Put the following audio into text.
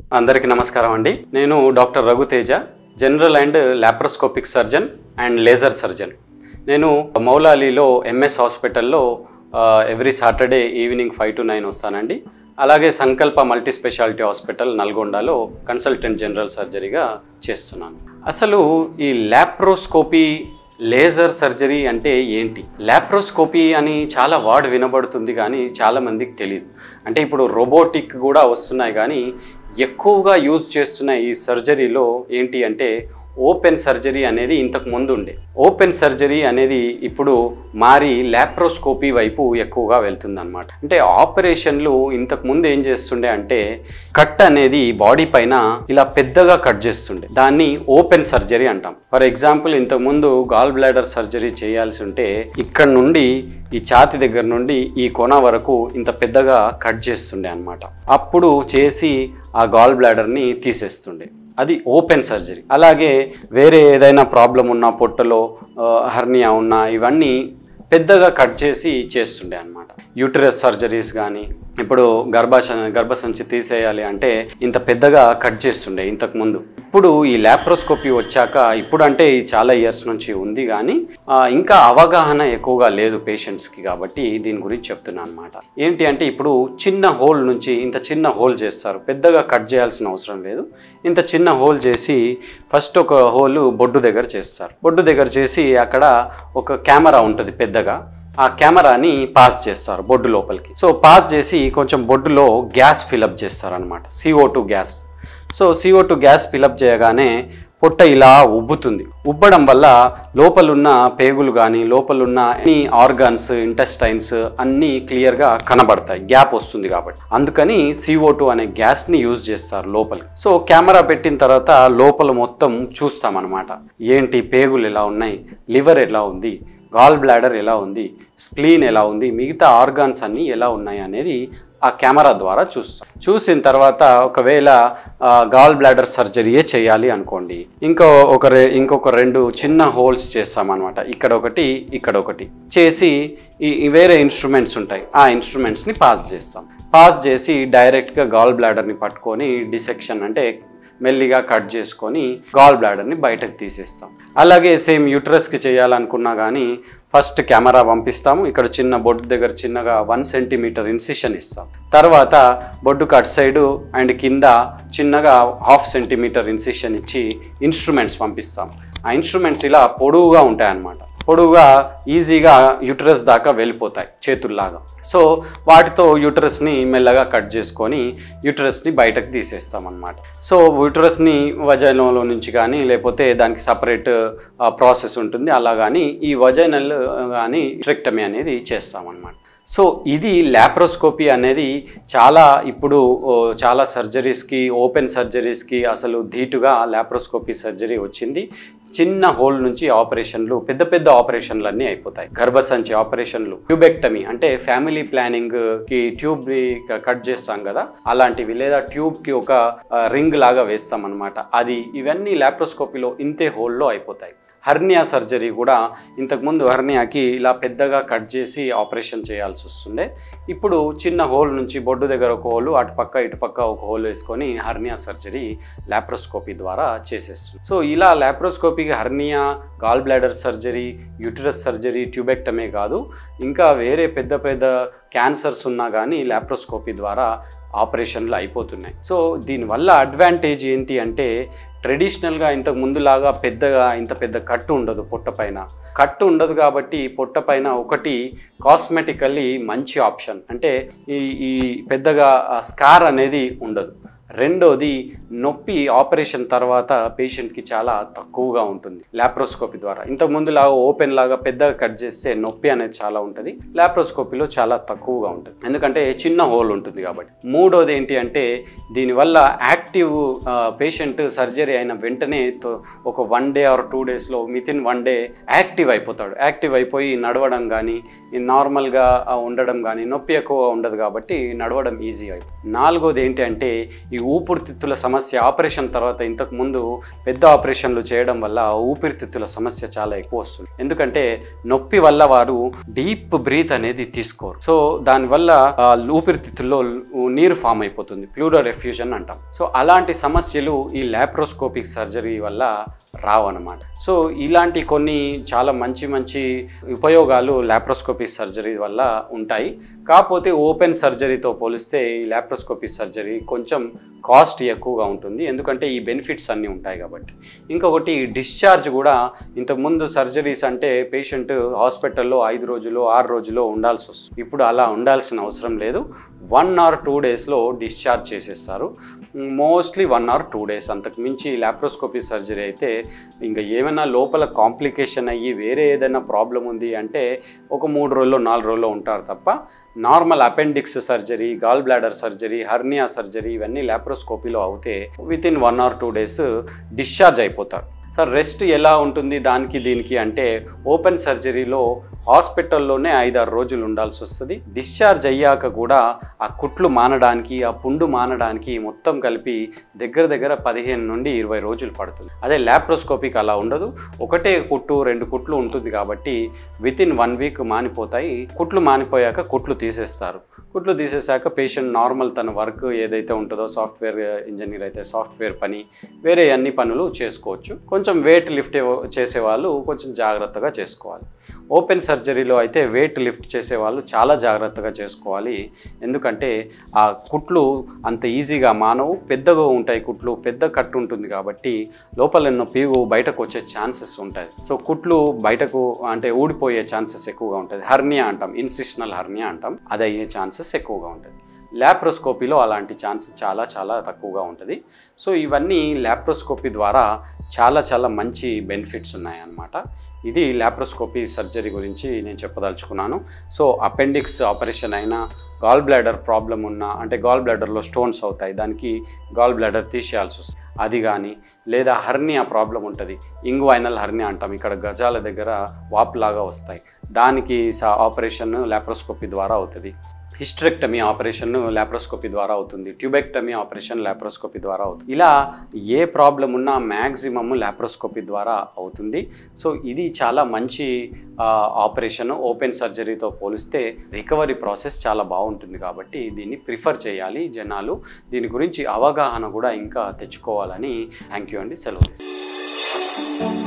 అందరికీ నమస్కారం అండి నేను doctor Raghuteja general and laparoscopic surgeon and laser surgeon నేను మౌలాలీలో ఎంఎస్ హాస్పిటల్లో every Saturday evening five to nine వస్తానండి అలాగే సంకల్ప మల్టీ స్పెషాలిటీ హాస్పిటల్ నల్గొండలో కన్సల్టెంట్ జనరల్ సర్జరీగా చేస్తున్నాను అసలు ఈ లాప్రోస్కోపీ లేజర్ సర్జరీ అంటే ఏంటి లాప్రోస్కోపీ అని చాలా వర్డ్ వినబడుతుంది కానీ చాలా మందికి తెలియదు అంటే ఇప్పుడు రోబోటిక్ కూడా వస్తున్నాయి కానీ ఎక్కువగా యూజ్ చేస్తున్న ఈ సర్జరీలో ఏంటి అంటే ఓపెన్ సర్జరీ అనేది ఇంతకు ముందు ఉండే ఓపెన్ సర్జరీ అనేది ఇప్పుడు మారి లాప్రోస్కోపీ వైపు ఎక్కువగా వెళ్తుందన్నమాట అంటే ఆపరేషన్లు ఇంతకు ముందు ఏం చేస్తుండే అంటే కట్ అనేది బాడీ పైన ఇలా పెద్దగా కట్ చేస్తుండే దాన్ని ఓపెన్ సర్జరీ అంటాం ఫర్ ఎగ్జాంపుల్ ఇంతకు ముందు గాల్ బ్లాడర్ సర్జరీ చేయాల్సి ఉంటే ఇక్కడ నుండి ఈ ఛాతి దగ్గర నుండి ఈ కొన వరకు ఇంత పెద్దగా కట్ చేస్తుండే అనమాట అప్పుడు చేసి ఆ గాల్ బ్లాడర్ని తీసేస్తుండే అది ఓపెన్ సర్జరీ అలాగే వేరే ఏదైనా ప్రాబ్లం ఉన్నా పొట్టలో హర్నియా ఉన్నా ఇవన్నీ పెద్దగా కట్ చేసి చేస్తుండే అనమాట యూటరస్ సర్జరీస్ కానీ ఇప్పుడు గర్భాశ గర్భసంచి తీసేయాలి అంటే ఇంత పెద్దగా కట్ చేస్తుండే ఇంతకు ముందు ఇప్పుడు ఈ ల్యాప్రోస్కోపీ వచ్చాక ఇప్పుడు అంటే ఈ చాలా ఇయర్స్ నుంచి ఉంది కానీ ఆ, ఇంకా అవగాహన ఎక్కువగా లేదు పేషెంట్స్కి కాబట్టి దీని గురించి చెప్తున్నాను అనమాట ఏంటి అంటే ఇప్పుడు చిన్న హోల్ నుంచి ఇంత చిన్న హోల్ చేస్తారు పెద్దగా కట్ చేయాల్సిన అవసరం లేదు ఇంత చిన్న హోల్ చేసి ఫస్ట్ ఒక హోల్ బొడ్డు దగ్గర చేస్తారు బొడ్డు దగ్గర చేసి అక్కడ ఒక కెమెరా ఉంటుంది పెద్దగా ఆ కెమెరాని పాస్ చేస్తారు బొడ్డు లోపలికి సో పాస్ చేసి కొంచెం బొడ్డులో గ్యాస్ ఫిలప్ చేస్తారనమాట CO two gas so CO two gas fill up చేయగానే పొట్ట ఇలా ఉబ్బుతుంది ఉబ్బడం వల్ల లోపలున్న పేగులు కానీ లోపలున్న అన్ని ఆర్గాన్స్ ఇంటెస్టైన్స్ అన్నీ క్లియర్గా కనబడతాయి గ్యాప్ వస్తుంది కాబట్టి అందుకని సిఓ టూ అనే గ్యాస్ని యూజ్ చేస్తారు లోపలికి సో కెమెరా పెట్టిన తర్వాత లోపల మొత్తం చూస్తామన్నమాట ఏంటి పేగులు ఎలా ఉన్నాయి లివర్ ఎలా ఉంది గాల్ బ్లాడర్ ఎలా ఉంది స్ప్లీన్ ఎలా ఉంది మిగతా ఆర్గాన్స్ అన్నీ ఎలా ఉన్నాయి అనేది ఆ కెమెరా ద్వారా చూస్తాం చూసిన తర్వాత ఒకవేళ గాల్ బ్లాడర్ సర్జరీయే చేయాలి అనుకోండి ఇంకో ఒక రె ఇంకొక రెండు చిన్న హోల్స్ చేస్తామన్నమాట ఇక్కడ ఒకటి ఇక్కడ ఒకటి చేసి ఈ ఈ వేరే ఇన్స్ట్రుమెంట్స్ ఉంటాయి ఆ ఇన్స్ట్రుమెంట్స్ని పాస్ చేస్తాం పాస్ చేసి డైరెక్ట్గా గాల్ బ్లాడర్ని పట్టుకొని డిసెక్షన్ అంటే మెల్లిగా కట్ చేసుకొని గాల్ బ్లాడర్ని బయటకు తీసేస్తాం అలాగే సేమ్ యూట్రస్కి చేయాలనుకున్నా కానీ ఫస్ట్ కెమెరా పంపిస్తాము ఇక్కడ చిన్న బొడ్డు దగ్గర చిన్నగా వన్ సెంటీమీటర్ ఇన్సిషన్ ఇస్తాం తర్వాత బొడ్డుకు అటు సైడు అండ్ కింద చిన్నగా హాఫ్ సెంటీమీటర్ ఇన్సిషన్ ఇచ్చి ఇన్స్ట్రుమెంట్స్ పంపిస్తాం ఆ ఇన్స్ట్రుమెంట్స్ ఇలా పొడవుగా ఉంటాయి అన్నమాట పొడవుగా ఈజీగా యూటరస్ దాకా వెళ్ళిపోతాయి చేతుల్లాగా సో వాటితో యూటరస్ని మెల్లగా కట్ చేసుకొని యూటరస్ని బయటకు తీసేస్తాం అన్నమాట సో యూటరస్ని వజైనంలో నుంచి కానీ లేకపోతే దానికి సపరేట్ ప్రాసెస్ ఉంటుంది అలా కానీ ఈ వజైనల్ కానీ ట్రెక్టమీ అనేది చేస్తామన్నమాట సో ఇది ల్యాప్రోస్కోపీ అనేది చాలా ఇప్పుడు ఓ, చాలా సర్జరీస్కి ఓపెన్ సర్జరీస్కి అసలు ధీటుగా ల్యాప్రోస్కోపీ సర్జరీ వచ్చింది చిన్న హోల్ నుంచి ఆపరేషన్లు పెద్ద పెద్ద ఆపరేషన్లు అన్నీ అయిపోతాయి గర్భసంచి ఆపరేషన్లు ట్యూబెక్టమీ అంటే ఫ్యామిలీ ప్లానింగ్కి ట్యూబ్ని కట్ చేస్తాం కదా అలాంటివి లేదా ట్యూబ్కి ఒక రింగ్ లాగా వేస్తాం అనమాట అది ఇవన్నీ ల్యాప్రోస్కోపీలో ఇంతే హోల్లో అయిపోతాయి హర్నియా సర్జరీ కూడా ఇంతకుముందు హర్నియాకి ఇలా పెద్దగా కట్ చేసి ఆపరేషన్ చేయాల్సి వస్తుండే ఇప్పుడు చిన్న హోల్ నుంచి బొడ్డు దగ్గర ఒక హోల్ అటు పక్క ఇటు పక్క ఒక హోల్ వేసుకొని హర్నియా సర్జరీ లాప్రోస్కోపీ ద్వారా చేసేస్తుంది సో ఇలా లాప్రోస్కోపీకి hernia gall bladder surgery uterus surgery ట్యూబెక్టమే కాదు ఇంకా వేరే పెద్ద పెద్ద క్యాన్సర్స్ ఉన్నా కానీ లాప్రోస్కోపీ ద్వారా ఆపరేషన్లు అయిపోతున్నాయి సో దీనివల్ల అడ్వాంటేజ్ ఏంటి అంటే ట్రెడిషనల్గా ఇంతకు ముందులాగా పెద్దగా ఇంత పెద్ద కట్టు ఉండదు పొట్ట పైన కట్టు ఉండదు కాబట్టి పొట్ట పైన ఒకటి కాస్మెటికల్లీ మంచి ఆప్షన్ అంటే ఈ ఈ పెద్దగా స్కార్ అనేది ఉండదు రెండోది నొప్పి ఆపరేషన్ తర్వాత పేషెంట్కి చాలా తక్కువగా ఉంటుంది లాప్రోస్కోపీ ద్వారా ఇంతకు ముందు లాగా ఓపెన్ లాగా పెద్దగా కట్ చేస్తే నొప్పి అనేది చాలా ఉంటుంది లాప్రోస్కోపీలో చాలా తక్కువగా ఉంటుంది ఎందుకంటే చిన్న హోల్ ఉంటుంది కాబట్టి మూడోది ఏంటి అంటే దీనివల్ల యాక్టివ్ పేషెంట్ సర్జరీ అయిన వెంటనే తో- ఒక వన్ డే ఆర్ టూ డేస్లో వితిన్ వన్ డే యాక్టివ్ అయిపోతాడు యాక్టివ్ అయిపోయి నడవడం కానీ నార్మల్గా ఉండడం కానీ నొప్పి ఎక్కువ ఉండదు కాబట్టి నడవడం ఈజీ అయిపోతుంది నాలుగోది ఏంటి అంటే ఈ ఈ ఊపిరితిత్తుల సమస్య ఆపరేషన్ తర్వాత ఇంతకు ముందు పెద్ద ఆపరేషన్లు చేయడం వల్ల ఊపిరితిత్తుల సమస్య చాలా ఎక్కువ వస్తుంది ఎందుకంటే నొప్పి వల్ల వారు డీప్ బ్రీత్ అనేది తీసుకోరు సో దానివల్ల ఆ, ఊపిరితిత్తుల్లో నీరు ఫామ్ అయిపోతుంది ప్లూరల్ ఎఫ్యూజన్ అంటాం సో అలాంటి సమస్యలు ఈ లాప్రోస్కోపిక్ సర్జరీ వల్ల రావన్నమాట సో ఇలాంటి కొన్ని చాలా మంచి మంచి ఉపయోగాలు లాప్రోస్కోపిక్ సర్జరీ వల్ల ఉంటాయి కాకపోతే ఓపెన్ సర్జరీతో పోలిస్తే ఈ లాప్రోస్కోపిక్ సర్జరీ కొంచెం కాస్ట్ ఎక్కువగా ఉంటుంది ఎందుకంటే ఈ బెనిఫిట్స్ అన్నీ ఉంటాయి కాబట్టి ఇంకొకటి డిశ్చార్జ్ కూడా ఇంతకుముందు సర్జరీస్ అంటే పేషెంట్ హాస్పిటల్లో ఐదు రోజులు ఆరు రోజులు ఉండాల్సి వస్తుంది ఇప్పుడు అలా ఉండాల్సిన అవసరం లేదు వన్ ఆర్ టూ డేస్లో డిశ్చార్జ్ చేసేస్తారు mostly one or two days అంతకు మించి లాప్రోస్కోపీ సర్జరీ అయితే ఇంకా ఏమైనా లోపల కాంప్లికేషన్ అయ్యి వేరే ఏదైనా ప్రాబ్లం ఉంది అంటే ఒక మూడు రోజుల్లో నాలుగు రోజుల్లో ఉంటారు తప్ప normal appendix surgery gall bladder surgery hernia surgery ఇవన్నీ లాప్రోస్కోపీలో అవుతే within one or two days discharge అయిపోతారు సార్ రెస్ట్ ఎలా ఉంటుంది దానికి దీనికి అంటే ఓపెన్ సర్జరీలో హాస్పిటల్లోనే ఐదారు రోజులు ఉండాల్సి వస్తుంది డిశ్చార్జ్ అయ్యాక కూడా ఆ కుట్లు మానడానికి ఆ పుండు మానడానికి మొత్తం కలిపి దగ్గర దగ్గర పదిహేను నుండి ఇరవై రోజులు పడుతుంది అదే ల్యాప్రోస్కోపిక్ అలా ఉండదు ఒకటే కుట్టు రెండు కుట్లు ఉంటుంది కాబట్టి విత్ ఇన్ వన్ వీక్ మానిపోతాయి కుట్లు మానిపోయాక కుట్లు తీసేస్తారు కుట్లు తీసేశాక పేషెంట్ నార్మల్ తన వర్క్ ఏదైతే ఉంటుందో సాఫ్ట్వేర్ ఇంజనీర్ అయితే సాఫ్ట్వేర్ పని వేరే అన్ని పనులు చేసుకోవచ్చు కొంచెం వెయిట్ లిఫ్ట్ చేసే వాళ్ళు కొంచెం జాగ్రత్తగా చేసుకోవాలి ఓపెన్ సర్జరీలో అయితే వెయిట్ లిఫ్ట్ చేసే వాళ్ళు చాలా జాగ్రత్తగా చేసుకోవాలి ఎందుకంటే ఆ కుట్లు అంత ఈజీగా మానవు పెద్దగా ఉంటాయి కుట్లు పెద్ద కట్టు ఉంటుంది కాబట్టి లోపల ఉన్న పీగు బయటకు వచ్చే ఛాన్సెస్ ఉంటాయి సో కుట్లు బయటకు అంటే ఊడిపోయే ఛాన్సెస్ ఎక్కువగా ఉంటుంది హర్నియా అంటాం ఇన్సిషనల్ హర్నియా అంటాం అది అయ్యే ఛాన్సెస్ ఎక్కువగా ఉంటుంది ల్యాప్రోస్కోపీలో అలాంటి ఛాన్స్ చాలా చాలా తక్కువగా ఉంటుంది సో ఇవన్నీ ల్యాప్రోస్కోపీ ద్వారా చాలా చాలా మంచి బెనిఫిట్స్ ఉన్నాయన్నమాట ఇది ల్యాప్రోస్కోపీ సర్జరీ గురించి నేను చెప్పదలుచుకున్నాను సో అపెండిక్స్ ఆపరేషన్ అయినా గాల్ బ్లాడర్ ప్రాబ్లం ఉన్నా అంటే గాల్ బ్లాడర్లో స్టోన్స్ అవుతాయి దానికి గాల్ బ్లాడర్ తీసేయాల్సి వస్తుంది అది కానీ లేదా హర్నియా ప్రాబ్లం ఉంటుంది ఇంగ్వైనల్ హర్నియా అంటాం ఇక్కడ గజాల దగ్గర వాపులాగా వస్తాయి దానికి సా ఆపరేషన్ ల్యాప్రోస్కోపీ ద్వారా అవుతుంది హిస్టరెక్టమీ ఆపరేషన్ లాప్రోస్కోపీ ద్వారా అవుతుంది ట్యూబెక్టమీ ఆపరేషన్ లాప్రోస్కోపీ ద్వారా అవుతుంది ఇలా ఏ ప్రాబ్లం ఉన్నా మ్యాక్సిమమ్ లాప్రోస్కోపీ ద్వారా అవుతుంది సో ఇది చాలా మంచి ఆపరేషన్ ఓపెన్ సర్జరీతో పోలిస్తే రికవరీ ప్రాసెస్ చాలా బాగుంటుంది కాబట్టి దీన్ని ప్రిఫర్ చేయాలి జనాలు దీని గురించి అవగాహన కూడా ఇంకా తెచ్చుకోవాలని థ్యాంక్ యూ అండి సెలవు తీసుకుంటాను.